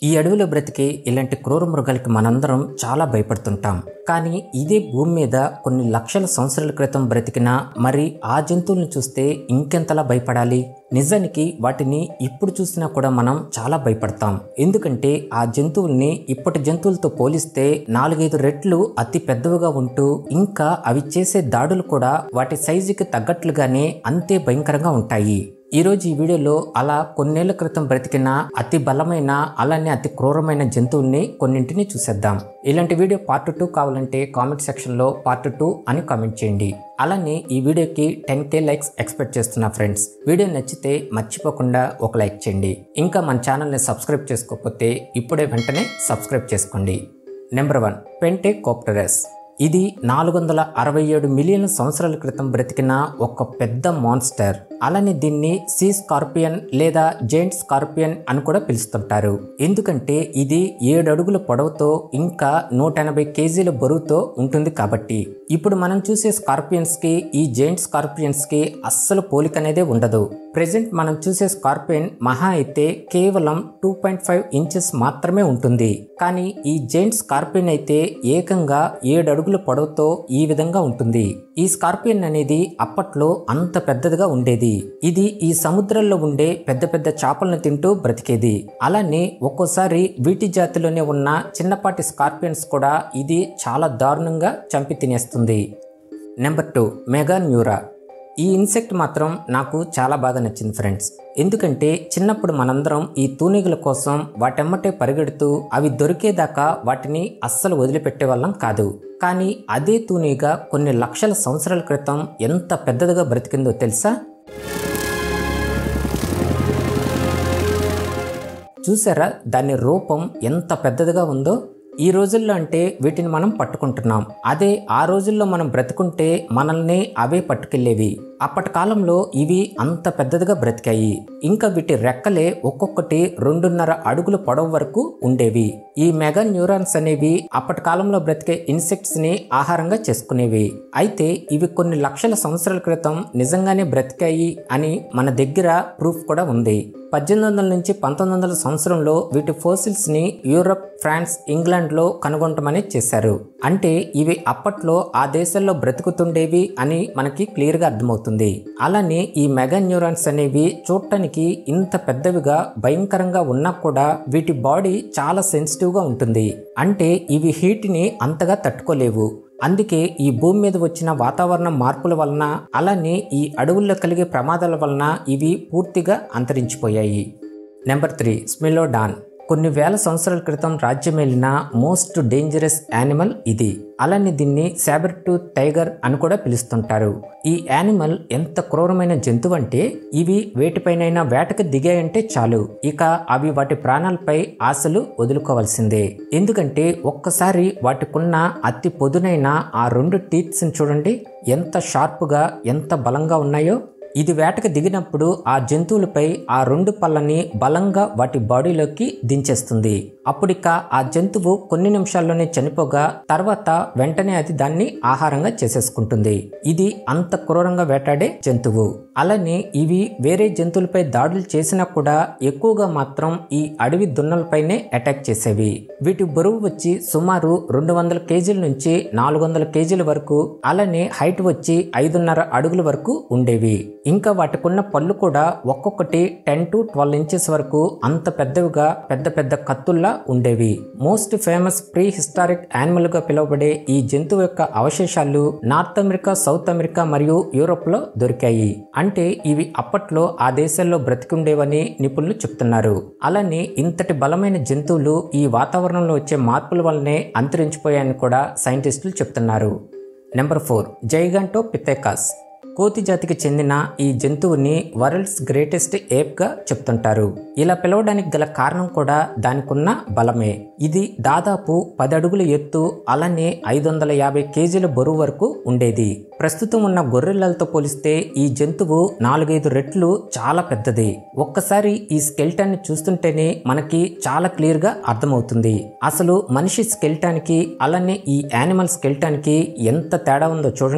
ఈ అడవిలో బ్రతికే ఇలాంటి క్రూర మృగాలకి మనందరం చాలా భయపడుతుంటాం కానీ ఇదే భూమి మీద కొన్ని లక్షల సంవత్సరాల క్రితం బ్రతికిన మరి ఆ జంతువులను చూస్తే ఇంకెంతలా భయపడాలి నిజానికి వాటిని ఇప్పుడు చూసినా కూడా మనం చాలా భయపడతాం ఎందుకంటే ఆ జంతువుల్ని ఇప్పటి జంతువులతో పోలిస్తే నాలుగైదు రెట్లు అతి పెద్దవిగా ఉంటూ ఇంకా అవి చేసే దాడులు కూడా వాటి సైజుకి తగ్గట్లుగానే అంతే భయంకరంగా ఉంటాయి ఈ రోజు ఈ వీడియోలో అలా కొన్నేళ్ల క్రితం బ్రతికిన అతి బలమైన అలానే అతి క్రూరమైన జంతువుల్ని కొన్నింటిని చూసేద్దాం ఇలాంటి వీడియో పార్ట్ టూ కావాలంటే కామెంట్ సెక్షన్లో పార్ట్ టూ అని కామెంట్ చేయండి అలానే ఈ వీడియోకి టెన్ కే లైక్స్ ఎక్స్పెక్ట్ చేస్తున్నా ఫ్రెండ్స్ వీడియో నచ్చితే మర్చిపోకుండా ఒక లైక్ చేయండి ఇంకా మన ఛానల్ని సబ్స్క్రైబ్ చేసుకోకపోతే ఇప్పుడే వెంటనే సబ్స్క్రైబ్ చేసుకోండి నెంబర్ వన్ పెంటే కోప్టరస్ ఇది నాలుగు వందల అరవై ఏడు మిలియన్ సంవత్సరాల క్రితం బ్రతికిన ఒక పెద్ద మాన్స్టర్ అలానే దీన్ని సీ స్కార్పియన్ లేదా జైంట్ స్కార్పియన్ అని కూడా పిలుస్తుంటారు ఎందుకంటే ఇది ఏడు అడుగుల పొడవుతో ఇంకా నూట ఎనభై కేజీల బరువుతో ఉంటుంది కాబట్టి ఇప్పుడు మనం చూసే స్కార్పియన్స్ కి ఈ జైంట్ స్కార్పియన్స్ కి అస్సలు పోలిక అనేదే ఉండదు ప్రెసెంట్ మనం చూసే స్కార్పియన్ మహా అయితే కేవలం టూ పాయింట్ ఫైవ్ ఇంచెస్ మాత్రమే ఉంటుంది కానీ ఈ జైంట్ స్కార్పియన్ అయితే ఏకంగా ఏడు అడుగుల పొడవుతో ఈ విధంగా ఉంటుంది ఈ స్కార్పియన్ అనేది అప్పట్లో అంత పెద్దదిగా ఉండేది ఇది ఈ సముద్రంలో ఉండే పెద్ద పెద్ద చేపలను తింటూ బ్రతికేది అలానే ఒక్కోసారి వీటి జాతిలోనే ఉన్న చిన్నపాటి స్కార్పియన్స్ కూడా ఇది చాలా దారుణంగా చంపి తినేస్తుంది నెంబర్ టూ మెగా న్యూరా ఈ ఇన్సెక్ట్ మాత్రం నాకు చాలా బాగా నచ్చింది ఫ్రెండ్స్ ఎందుకంటే చిన్నప్పుడు మనందరం ఈ తూనీగుల కోసం వాటెమ్మటే పరిగెడుతూ అవి దొరికేదాకా వాటిని అస్సలు వదిలిపెట్టే వాళ్ళం కాదు కానీ అదే తూనీగా కొన్ని లక్షల సంవత్సరాల క్రితం ఎంత పెద్దదిగా బ్రతికిందో తెలుసా చూసారా దాని రూపం ఎంత పెద్దదిగా ఉందో ఈ రోజుల్లో అంటే వీటిని మనం పట్టుకుంటున్నాం అదే ఆ రోజుల్లో మనం బ్రతుకుంటే మనల్ని అవే పట్టుకెళ్ళేవి అప్పటి కాలంలో ఇవి అంత పెద్దదిగా బ్రతికాయి ఇంకా వీటి రెక్కలే ఒక్కొక్కటి రెండున్నర అడుగుల పొడవు వరకు ఉండేవి ఈ మెగా న్యూరాన్స్ అనేవి అప్పటి కాలంలో బ్రతికే ఇన్సెక్ట్స్ ని ఆహారంగా చేసుకునేవి అయితే ఇవి కొన్ని లక్షల సంవత్సరాల క్రితం నిజంగానే బ్రతికాయి అని మన దగ్గర ప్రూఫ్ కూడా ఉంది పద్దెనిమిది వందల నుంచి పంతొమ్మిది వందల సంవత్సరంలో వీటి ఫోసిల్స్ ని యూరప్ ఫ్రాన్స్ ఇంగ్లాండ్ లో కనుగొనటమని చేశారు అంటే ఇవి అప్పట్లో ఆ దేశాల్లో బ్రతుకుతుండేవి అని మనకి క్లియర్ గా అర్థమవుతుంది అలానే ఈ మెగా న్యూరాన్స్ అనేవి చూడటానికి ఇంత పెద్దవిగా భయంకరంగా ఉన్నా కూడా వీటి బాడీ చాలా సెన్సిటివ్ గా ఉంటుంది అంటే ఇవి హీట్ ని అంతగా తట్టుకోలేవు అందుకే ఈ భూమి మీద వచ్చిన వాతావరణ మార్పుల వలన అలానే ఈ అడవుల్లో కలిగే ప్రమాదాల వలన ఇవి పూర్తిగా అంతరించిపోయాయి నెంబర్ త్రీ స్మిలోడాన్ కొన్ని వేల సంవత్సరాల క్రితం రాజ్యమేలిన మోస్ట్ డేంజరస్ యానిమల్ ఇది అలానే దీన్ని సాబర్ టూత్ టైగర్ అని కూడా పిలుస్తుంటారు ఈ యానిమల్ ఎంత క్రూరమైన జంతువు అంటే ఇవి వేటిపైనైనా వేటకు దిగాయంటే చాలు ఇక అవి వాటి ప్రాణాలపై ఆశలు వదులుకోవాల్సిందే ఎందుకంటే ఒక్కసారి వాటికున్న అతి పొదునైన ఆ రెండు టీత్స్ని చూడండి ఎంత షార్ప్గా ఎంత బలంగా ఉన్నాయో ఇది వేటకు దిగినప్పుడు ఆ జంతువులపై ఆ రెండు పళ్ళని బలంగా వాటి బాడీలోకి దించేస్తుంది అప్పుడిక ఆ జంతువు కొన్ని నిమిషాల్లోనే చనిపోగా తర్వాత వెంటనే అది దాన్ని ఆహారంగా చేసేసుకుంటుంది ఇది అంత క్రూరంగా వేటాడే జంతువు అలానే ఇవి వేరే జంతువులపై దాడులు చేసినా కూడా ఎక్కువగా మాత్రం ఈ అడవి దున్నలపైనే అటాక్ చేసేవి వీటి బరువు వచ్చి సుమారు రెండు వందల కేజీల నుంచి నాలుగు వందల కేజీల వరకు అలానే హైట్ వచ్చి ఐదున్నర అడుగుల వరకు ఉండేవి ఇంకా వాటికున్న పళ్ళు కూడా ఒక్కొక్కటి టెన్ టు ట్వెల్వ్ ఇంచెస్ వరకు అంత పెద్దవిగా పెద్ద పెద్ద కత్తుల్లా ఉండేవి most famous prehistoric animal గా పిలువబడే ఈ జంతువు యొక్క అవశేషాలు నార్త్ అమెరికా సౌత్ అమెరికా మరియు యూరోప్ లో దొరికాయి అంటే ఇవి అప్పట్లో ఆ దేశాల్లో బ్రతికుండేవని నిపుణులు చెప్తున్నారు అలానే ఇంతటి బలమైన జంతువులు ఈ వాతావరణంలో వచ్చే మార్పుల వల్లనే అంతరించిపోయాయని కూడా సైంటిస్టులు చెప్తున్నారు నెంబర్ ఫోర్ జైగంటో పిథెకాస్ కోతి జాతికి చెందిన ఈ జంతువుని వరల్డ్స్ గ్రేటెస్ట్ ఏప్గా చెప్తుంటారు ఇలా పిలవడానికి గల కారణం కూడా దానికున్న బలమే ఇది దాదాపు పది అడుగుల ఎత్తు అలానే ఐదు వందల యాభై కేజీల బరువు వరకు ఉండేది ప్రస్తుతం ఉన్న గొర్రెలతో పోలిస్తే ఈ జంతువు నాలుగైదు రెట్లు చాలా పెద్దది ఒక్కసారి ఈ స్కెల్టాన్ని చూస్తుంటేనే మనకి చాలా క్లియర్గా అర్థమవుతుంది అసలు మనిషి స్కెల్టానికి అలానే ఈ యానిమల్ స్కెల్టానికి ఎంత తేడా ఉందో చూడండి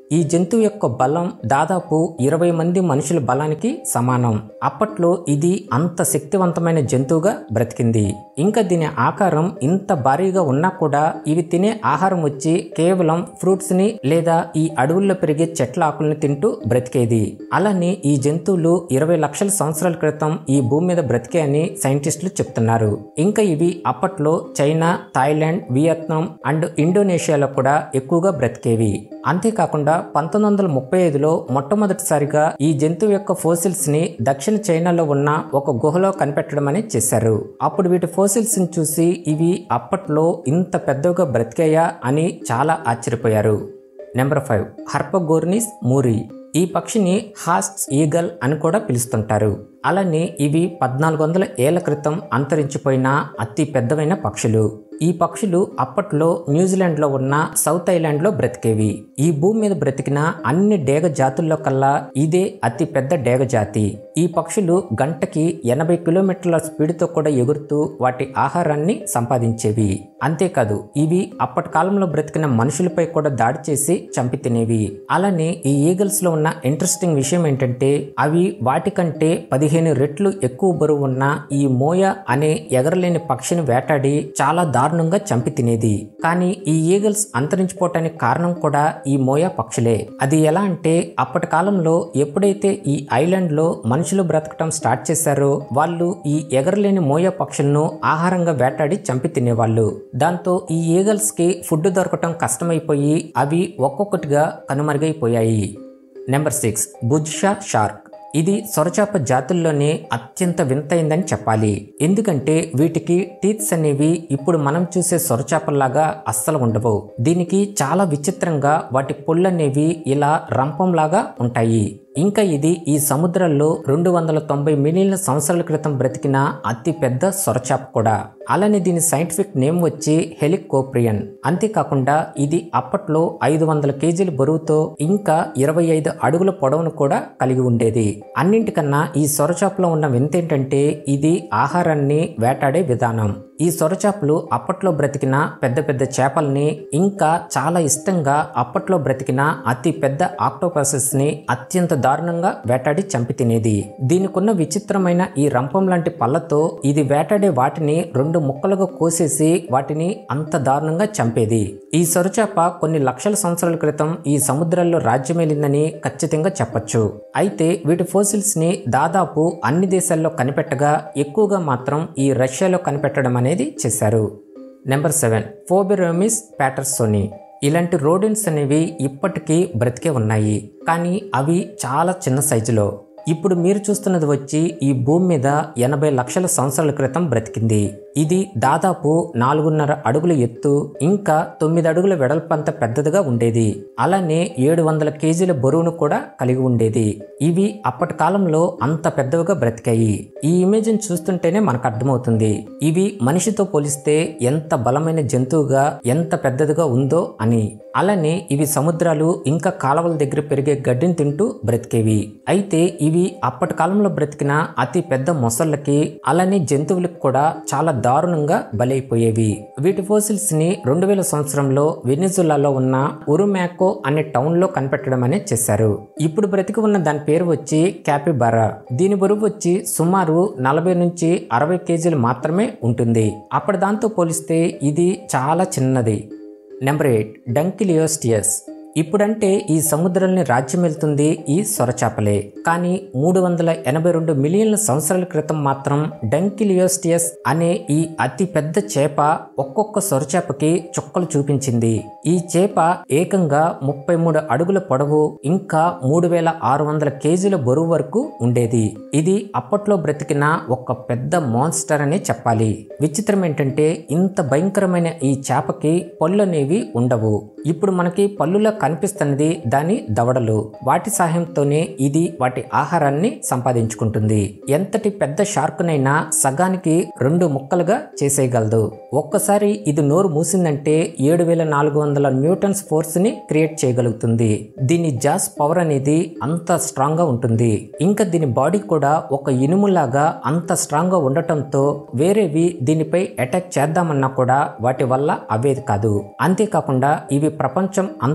ఈ జంతువు యొక్క బలం దాదాపు ఇరవై మంది మనుషుల బలానికి సమానం అప్పట్లో ఇది అంత శక్తివంతమైన జంతువుగా బ్రతికింది ఇంకా దీని ఆకారం ఇంత భారీగా ఉన్నా కూడా ఇవి తినే ఆహారం వచ్చి కేవలం ఫ్రూట్స్ ని లేదా ఈ అడవుల్లో పెరిగే చెట్ల ఆకుల్ని తింటూ బ్రతికేది అలానే ఈ జంతువులు ఇరవై లక్షల సంవత్సరాల క్రితం ఈ భూమి మీద బ్రతికాయని సైంటిస్టులు చెప్తున్నారు ఇంకా ఇవి అప్పట్లో చైనా థాయిలాండ్ వియత్నాం అండ్ ఇండోనేషియాలో కూడా ఎక్కువగా బ్రతికేవి అంతేకాకుండా పంతొమ్మిది వందల ముప్పై ఐదులో మొట్టమొదటిసారిగా ఈ జంతువు యొక్క ఫోసిల్స్ ని దక్షిణ చైనాలో ఉన్న ఒక గుహలో కనిపెట్టడం అనేది చేశారు అప్పుడు వీటి ఫోసిల్స్ ని చూసి ఇవి అప్పట్లో ఇంత పెద్దగా బ్రతికాయా అని చాలా ఆశ్చర్యపోయారు నెంబర్ ఫైవ్ హర్పగోర్నిస్ మూరి ఈ పక్షిని హాస్ట్ ఈగల్ అని కూడా పిలుస్తుంటారు అలానే ఇవి పద్నాలుగు వందల ఏళ్ల క్రితం అంతరించిపోయిన అతి పెద్దవైన పక్షులు ఈ పక్షులు అప్పట్లో న్యూజిలాండ్లో ఉన్న సౌత్ ఐలాండ్లో బ్రతికేవి ఈ భూమి మీద బ్రతికిన అన్ని డేగ జాతుల్లో కల్లా ఇదే అతి పెద్ద డేగ జాతి ఈ పక్షులు గంటకి ఎనభై కిలోమీటర్ల స్పీడ్తో కూడా ఎగురుతూ వాటి ఆహారాన్ని సంపాదించేవి అంతేకాదు ఇవి అప్పటి కాలంలో బ్రతికిన మనుషులపై కూడా దాడి చేసి చంపి తినేవి అలానే ఈ ఈగల్స్ లో ఉన్న ఇంట్రెస్టింగ్ విషయం ఏంటంటే అవి వాటికంటే పదిహేను రెట్లు ఎక్కువ బరువు ఉన్న ఈ మోయ అనే ఎగరలేని పక్షిని వేటాడి చాలా దారుణంగా చంపి తినేది కానీ ఈ ఈగల్స్ అంతరించిపోవటానికి కారణం కూడా ఈ మోయ పక్షులే అది ఎలా అంటే అప్పటి కాలంలో ఎప్పుడైతే ఈ ఐలాండ్ లో మనుషులు బ్రతకటం స్టార్ట్ చేశారో వాళ్ళు ఈ ఎగరలేని మోయ పక్షులను ఆహారంగా వేటాడి చంపి తినేవాళ్ళు దాంతో ఈ ఈగల్స్ కి ఫుడ్ దొరకటం కష్టమైపోయి అవి ఒక్కొక్కటిగా కనుమరుగైపోయాయి నెంబర్ సిక్స్ బుజ్షా షార్క్ ఇది సొరచాప జాతుల్లోనే అత్యంత వింతైందని చెప్పాలి ఎందుకంటే వీటికి టీత్స్ అనేవి ఇప్పుడు మనం చూసే సొరచాపల్లాగా అస్సలు ఉండవు దీనికి చాలా విచిత్రంగా వాటి పొళ్ళు అనేవి ఇలా రంపంలాగా ఉంటాయి ఇంకా ఇది ఈ సముద్రంలో రెండు వందల తొంభై మిలియన్ల సంవత్సరాల క్రితం బ్రతికిన అతి పెద్ద సొరచాప కూడా అలానే దీని సైంటిఫిక్ నేమ్ వచ్చి హెలికోప్రియన్ అంతేకాకుండా ఇది అప్పట్లో ఐదు వందల కేజీల బరువుతో ఇంకా ఇరవై ఐదు అడుగుల పొడవును కూడా కలిగి ఉండేది అన్నింటికన్నా ఈ సొరచాపలో ఉన్న వింత ఏంటంటే ఇది ఆహారాన్ని వేటాడే విధానం ఈ సొరచాపలు అప్పట్లో బ్రతికిన పెద్ద పెద్ద చేపల్ని ఇంకా చాలా ఇష్టంగా అప్పట్లో బ్రతికిన అతి పెద్ద ఆక్టోపసెస్ ని అత్యంత దారుణంగా వేటాడి చంపి తినేది దీనికున్న విచిత్రమైన ఈ రంపం లాంటి పళ్ళతో ఇది వేటాడే వాటిని రెండు ముక్కలుగా కోసేసి వాటిని అంత దారుణంగా చంపేది ఈ సొరచాప కొన్ని లక్షల సంవత్సరాల క్రితం ఈ సముద్రాల్లో రాజ్యమేలిందని ఖచ్చితంగా చెప్పొచ్చు అయితే వీటి ఫోసిల్స్ ని దాదాపు అన్ని దేశాల్లో కనిపెట్టగా ఎక్కువగా మాత్రం ఈ రష్యాలో కనిపెట్టడం అనేది చేశారు నెంబర్ సెవెన్ ఫోబెరోమిస్ ప్యాటర్సోని ఇలాంటి రోడెంట్స్ అనేవి ఇప్పటికీ బ్రతికే ఉన్నాయి కానీ అవి చాలా చిన్న సైజులో ఇప్పుడు మీరు చూస్తున్నది వచ్చి ఈ భూమి మీద ఎనభై లక్షల సంవత్సరాల క్రితం బ్రతికింది ఇది దాదాపు నాలుగున్నర అడుగుల ఎత్తు ఇంకా తొమ్మిది అడుగుల వెడల్పంత పెద్దదిగా ఉండేది అలానే ఏడు వందల కేజీల బరువును కూడా కలిగి ఉండేది ఇవి అప్పటి కాలంలో అంత పెద్దవిగా బ్రతికాయి ఈ ఇమేజ్ని చూస్తుంటేనే మనకు అర్థమవుతుంది ఇవి మనిషితో పోలిస్తే ఎంత బలమైన జంతువుగా ఎంత పెద్దదిగా ఉందో అని అలానే ఇవి సముద్రాలు ఇంకా కాలువల దగ్గర పెరిగే గడ్డిని తింటూ బ్రతికేవి అయితే ఇవి అప్పటి కాలంలో బ్రతికిన అతి పెద్ద మొసళ్ళకి అలానే జంతువులకు కూడా చాలా దారుణంగా బలైపోయేవి వీటి ఫోసిల్స్ ని రెండు వేల సంవత్సరంలో వెనిజులాలో ఉన్న ఉరుమాకో అనే టౌన్ లో కనిపెట్టడం అనేది చేశారు ఇప్పుడు బ్రతికి ఉన్న దాని పేరు వచ్చి క్యాపిబారా దీని బరువు వచ్చి సుమారు నలభై నుంచి అరవై కేజీలు మాత్రమే ఉంటుంది అప్పటి దాంతో పోలిస్తే ఇది చాలా చిన్నది నెంబర్ ఎయిట్ డంకిలియోస్టియస్ ఇప్పుడంటే ఈ సముద్రాల్ని రాజ్యం వెళ్తుంది ఈ సొరచాపలే కానీ మూడు వందల ఎనభై రెండు మిలియన్ల సంవత్సరాల క్రితం మాత్రం డంకిలియోస్టియస్ అనే ఈ అతి పెద్ద చేప ఒక్కొక్క సొరచాపకి చుక్కలు చూపించింది ఈ చేప ఏకంగా ముప్పై మూడు అడుగుల పొడవు ఇంకా మూడు వేల ఆరు వందల కేజీల బరువు వరకు ఉండేది ఇది అప్పట్లో బ్రతికిన ఒక పెద్ద మాన్స్టర్ అనే చెప్పాలి విచిత్రం ఏంటంటే ఇంత భయంకరమైన ఈ చేపకి పళ్ళు అనేవి ఉండవు ఇప్పుడు మనకి పళ్ళులా కనిపిస్తున్నది దాని దవడలు వాటి సహాయంతోనే ఇది వాటి ఆహారాన్ని సంపాదించుకుంటుంది ఎంతటి పెద్ద షార్క్నైనా సగానికి రెండు ముక్కలుగా చేసేయగలదు ఒక్కసారి ఇది నోరు మూసిందంటే ఏడు వేల నాలుగు వందల న్యూటన్స్ ఫోర్స్ ని క్రియేట్ చేయగలుగుతుంది దీని జాస్ పవర్ అనేది అంత స్ట్రాంగ్ గా ఉంటుంది ఇంకా దీని బాడీ కూడా ఒక ఇనుములాగా అంత స్ట్రాంగ్ గా ఉండటంతో వేరేవి దీనిపై అటాక్ చేద్దామన్నా కూడా వాటి వల్ల అవేది కాదు అంతేకాకుండా ఇవి ప్రపంచం అంతటా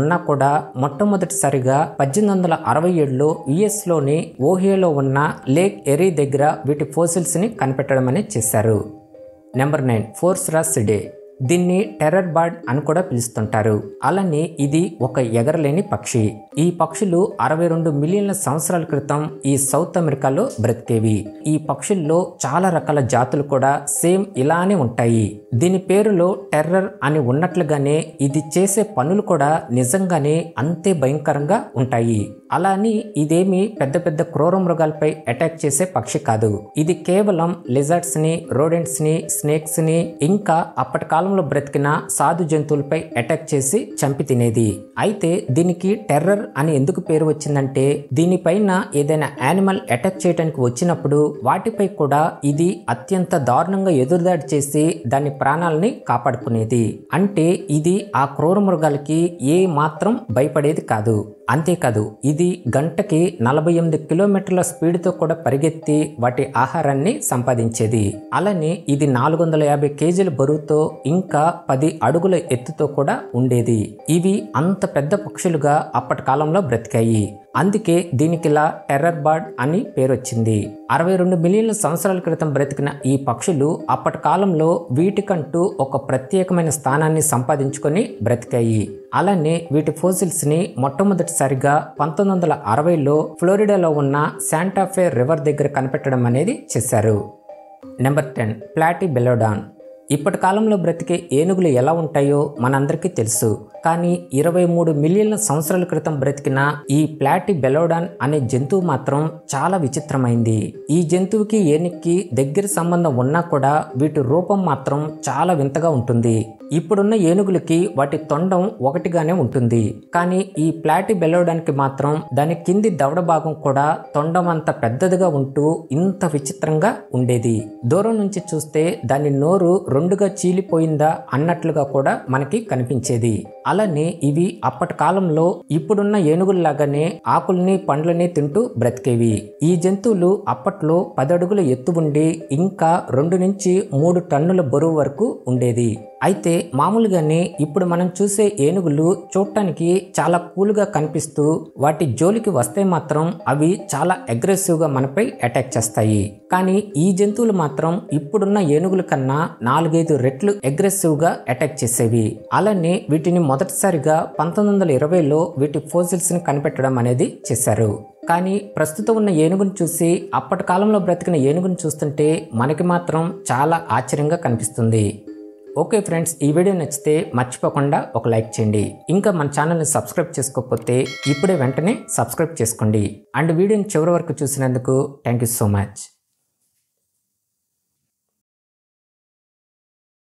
ఉన్నా కూడా మొట్టమొదటిసారిగా పద్దెనిమిది వందల అరవై ఏడులో యుఎస్లోని ఓహియోలో ఉన్న లేక్ ఎరీ దగ్గర వీటి ఫోసిల్స్ని కనిపెట్టడం అనేది చేశారు నెంబర్ నైన్ ఫోర్స్రాసిడే దీన్ని టెర్రర్ బర్డ్ అని కూడా పిలుస్తుంటారు అలానే ఇది ఒక ఎగరలేని పక్షి ఈ పక్షులు అరవై రెండు మిలియన్ల సంవత్సరాల క్రితం ఈ సౌత్ అమెరికాలో బ్రతికేవి ఈ పక్షుల్లో చాలా రకాల జాతులు కూడా సేమ్ ఇలానే ఉంటాయి దీని పేరులో టెర్రర్ అని ఉన్నట్లుగానే ఇది చేసే పనులు కూడా నిజంగానే అంతే భయంకరంగా ఉంటాయి అలా అని ఇదేమి పెద్ద పెద్ద క్రూర మృగాలపై అటాక్ చేసే పక్షి కాదు ఇది కేవలం లిజర్డ్స్ ని రోడెంట్స్ ని స్నేక్స్ ని ఇంకా అప్పటి కాలంలో బ్రతికిన సాధు జంతువులపై అటాక్ చేసి చంపి తినేది అయితే దీనికి టెర్రర్ అని ఎందుకు పేరు వచ్చిందంటే దీనిపైన ఏదైనా యానిమల్ అటాక్ చేయడానికి వచ్చినప్పుడు వాటిపై కూడా ఇది అత్యంత దారుణంగా ఎదురుదాడి చేసి దాని ప్రాణాలని కాపాడుకునేది అంటే ఇది ఆ క్రూర మృగాలకి ఏ మాత్రం భయపడేది కాదు అంతేకాదు ఇది గంటకి నలభై ఎనిమిది కిలోమీటర్ల స్పీడ్తో కూడా పరిగెత్తి వాటి ఆహారాన్ని సంపాదించేది అలానే ఇది నాలుగు వందల యాభై కేజీల బరువుతో ఇంకా పది అడుగుల ఎత్తుతో కూడా ఉండేది ఇవి అంత పెద్ద పక్షులుగా అప్పటి కాలంలో బ్రతికాయి అందుకే దీనికి ఇలా టెర్రర్ బర్డ్ అని పేరు వచ్చింది అరవై రెండు మిలియన్ల సంవత్సరాల క్రితం బ్రతికిన ఈ పక్షులు అప్పటి కాలంలో వీటికంటూ ఒక ప్రత్యేకమైన స్థానాన్ని సంపాదించుకొని బ్రతికాయి అలానే వీటి ఫోసిల్స్ ని మొట్టమొదటిసారిగా పంతొమ్మిది వందల అరవైలో ఫ్లోరిడాలో ఉన్న శాంటాఫే రివర్ దగ్గర కనిపెట్టడం అనేది చేశారు నెంబర్ టెన్ ప్లాటీ బెలోడాన్ ఇప్పటి కాలంలో బ్రతికే ఏనుగులు ఎలా ఉంటాయో మనందరికీ తెలుసు కానీ ఇరవై మూడు మిలియన్ల సంవత్సరాల క్రితం బ్రతికిన ఈ ప్లాటి బెలోడాన్ అనే జంతువు మాత్రం చాలా విచిత్రమైంది ఈ జంతువుకి ఏనుగుకి దగ్గర సంబంధం ఉన్నా కూడా వీటి రూపం మాత్రం చాలా వింతగా ఉంటుంది ఇప్పుడున్న ఏనుగులకి వాటి తొండం ఒకటిగానే ఉంటుంది కానీ ఈ ప్లాటి బెలోడానికి మాత్రం దాని కింది దవడ భాగం కూడా తొండం అంత పెద్దదిగా ఉంటూ ఇంత విచిత్రంగా ఉండేది దూరం నుంచి చూస్తే దాని నోరు రెండుగా చీలిపోయిందా అన్నట్లుగా కూడా మనకి కనిపించేది అలానే ఇవి అప్పటి కాలంలో ఇప్పుడున్న ఏనుగుల్లాగానే ఆకుల్ని పండ్లని తింటూ బ్రతికేవి ఈ జంతువులు అప్పట్లో పదడుగుల ఎత్తు ఉండి ఇంకా రెండు నుంచి మూడు టన్నుల బరువు వరకు ఉండేది అయితే మామూలుగానే ఇప్పుడు మనం చూసే ఏనుగులు చూడటానికి చాలా కూల్గా కనిపిస్తూ వాటి జోలికి వస్తే మాత్రం అవి చాలా అగ్రెసివ్గా మనపై అటాక్ చేస్తాయి కానీ ఈ జంతువులు మాత్రం ఇప్పుడున్న ఏనుగుల కన్నా నాలుగైదు రెట్లు అగ్రెసివ్గా అటాక్ చేసేవి అలానే వీటిని మొదటిసారిగా పంతొమ్మిది వందల ఇరవైలో వీటి ఫోసిల్స్ని కనిపెట్టడం అనేది చేశారు కానీ ప్రస్తుతం ఉన్న ఏనుగును చూసి అప్పటి కాలంలో బ్రతికిన ఏనుగును చూస్తుంటే మనకి మాత్రం చాలా ఆశ్చర్యంగా కనిపిస్తుంది ఓకే ఫ్రెండ్స్ ఈ వీడియో నచ్చితే మర్చిపోకుండా ఒక లైక్ చేయండి ఇంకా మన ఛానల్ని సబ్స్క్రైబ్ చేసుకోకపోతే ఇప్పుడే వెంటనే సబ్స్క్రైబ్ చేసుకోండి అండ్ వీడియోని చివరి వరకు చూసినందుకు థ్యాంక్ యూ సో మచ్